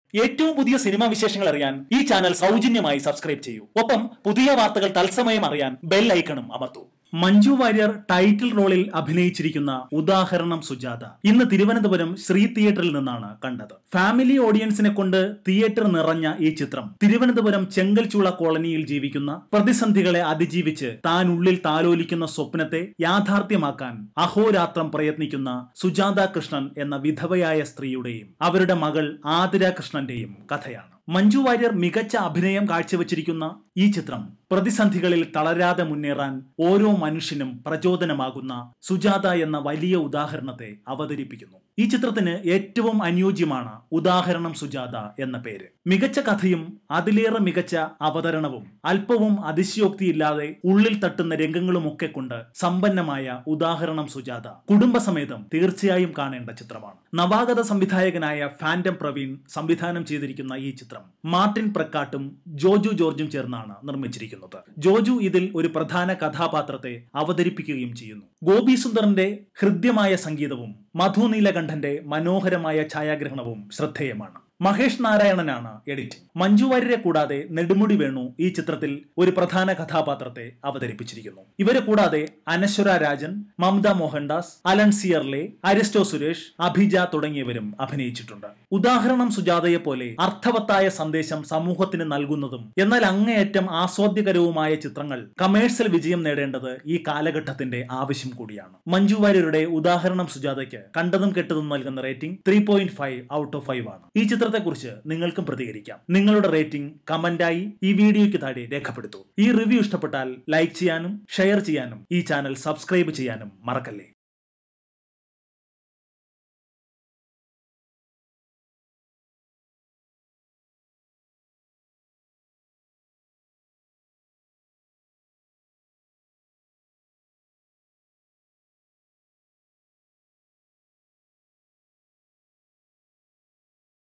ഏറ്റവും പുതിയ സിനിമാ വിശേഷങ്ങൾ അറിയാൻ ഈ ചാനൽ സൗജന്യമായി സബ്സ്ക്രൈബ് ചെയ്യൂ ഒപ്പം പുതിയ വാർത്തകൾ തത്സമയം അറിയാൻ ബെൽ ഐക്കണും അമർത്തൂ മഞ്ജു വാര്യർ ടൈറ്റിൽ റോളിൽ അഭിനയിച്ചിരിക്കുന്ന ഉദാഹരണം സുജാത ഇന്ന് തിരുവനന്തപുരം ശ്രീ തിയേറ്ററിൽ നിന്നാണ് കണ്ടത് ഫാമിലി ഓഡിയൻസിനെ കൊണ്ട് തിയേറ്റർ നിറഞ്ഞ ഈ ചിത്രം തിരുവനന്തപുരം ചെങ്കൽച്ചൂള കോളനിയിൽ ജീവിക്കുന്ന പ്രതിസന്ധികളെ അതിജീവിച്ച് താൻ ഉള്ളിൽ താലോലിക്കുന്ന സ്വപ്നത്തെ യാഥാർത്ഥ്യമാക്കാൻ അഹോരാത്രം പ്രയത്നിക്കുന്ന സുജാത കൃഷ്ണൻ എന്ന വിധവയായ സ്ത്രീയുടെയും അവരുടെ മകൾ ആതിര കൃഷ്ണന്റെയും കഥയാണ് മഞ്ജു വാര്യർ മികച്ച അഭിനയം കാഴ്ചവെച്ചിരിക്കുന്ന ഈ ചിത്രം പ്രതിസന്ധികളിൽ തളരാതെ മുന്നേറാൻ ഓരോ മനുഷ്യനും പ്രചോദനമാകുന്ന സുജാത എന്ന വലിയ ഉദാഹരണത്തെ അവതരിപ്പിക്കുന്നു ഈ ചിത്രത്തിന് ഏറ്റവും അനുയോജ്യമാണ് ഉദാഹരണം സുജാത എന്ന പേര് മികച്ച കഥയും അതിലേറെ മികച്ച അവതരണവും അല്പവും അതിശയോക്തിയില്ലാതെ ഉള്ളിൽ തട്ടുന്ന രംഗങ്ങളുമൊക്കെ കൊണ്ട് സമ്പന്നമായ ഉദാഹരണം സുജാത കുടുംബസമേതം തീർച്ചയായും കാണേണ്ട ചിത്രമാണ് നവാഗത സംവിധായകനായ ഫാൻഡം പ്രവീൺ സംവിധാനം ചെയ്തിരിക്കുന്ന ഈ ചിത്രം മാർട്ടിൻ പ്രക്കാട്ടും ജോജു ജോർജും ചേർന്നാണ് നിർമ്മിച്ചിരിക്കുന്നത് ജോജു ഇതിൽ ഒരു പ്രധാന കഥാപാത്രത്തെ അവതരിപ്പിക്കുകയും ചെയ്യുന്നു ഗോപി സുന്ദറിന്റെ ഹൃദ്യമായ സംഗീതവും മധു നീലകണ്ഠന്റെ മനോഹരമായ ഛായാഗ്രഹണവും ശ്രദ്ധേയമാണ് മഹേഷ് നാരായണനാണ് എഡിറ്റിംഗ് മഞ്ജു വാര്യരെ കൂടാതെ നെടുമുടി വേണു ഈ ചിത്രത്തിൽ ഒരു പ്രധാന കഥാപാത്രത്തെ അവതരിപ്പിച്ചിരിക്കുന്നു ഇവരെ കൂടാതെ അനശ്വര രാജൻ മമത മോഹൻദാസ് അലൻ സിയർലെ അരിസ്റ്റോ സുരേഷ് അഭിജ തുടങ്ങിയവരും അഭിനയിച്ചിട്ടുണ്ട് ഉദാഹരണം സുജാതയെ പോലെ അർത്ഥവത്തായ സന്ദേശം സമൂഹത്തിന് നൽകുന്നതും എന്നാൽ അങ്ങേയറ്റം ആസ്വാദ്യകരവുമായ ചിത്രങ്ങൾ കമേഴ്സ്യൽ വിജയം നേടേണ്ടത് ഈ കാലഘട്ടത്തിന്റെ ആവശ്യം കൂടിയാണ് മഞ്ജു വാര്യരുടെ ഉദാഹരണം സുജാതയ്ക്ക് കണ്ടതും കെട്ടതും നൽകുന്ന rating three point five out of five ആണ് ഈ ചിത്രത്തെക്കുറിച്ച് നിങ്ങൾക്കും പ്രതികരിക്കാം നിങ്ങളുടെ റേറ്റിംഗ് കമന്റായി ഈ വീഡിയോയ്ക്ക് താഴെ രേഖപ്പെടുത്തൂ ഈ റിവ്യൂ ഇഷ്ടപ്പെട്ടാൽ ലൈക്ക് ചെയ്യാനും ഷെയർ ചെയ്യാനും ഈ ചാനൽ സബ്സ്ക്രൈബ് ചെയ്യാനും മറക്കല്ലേ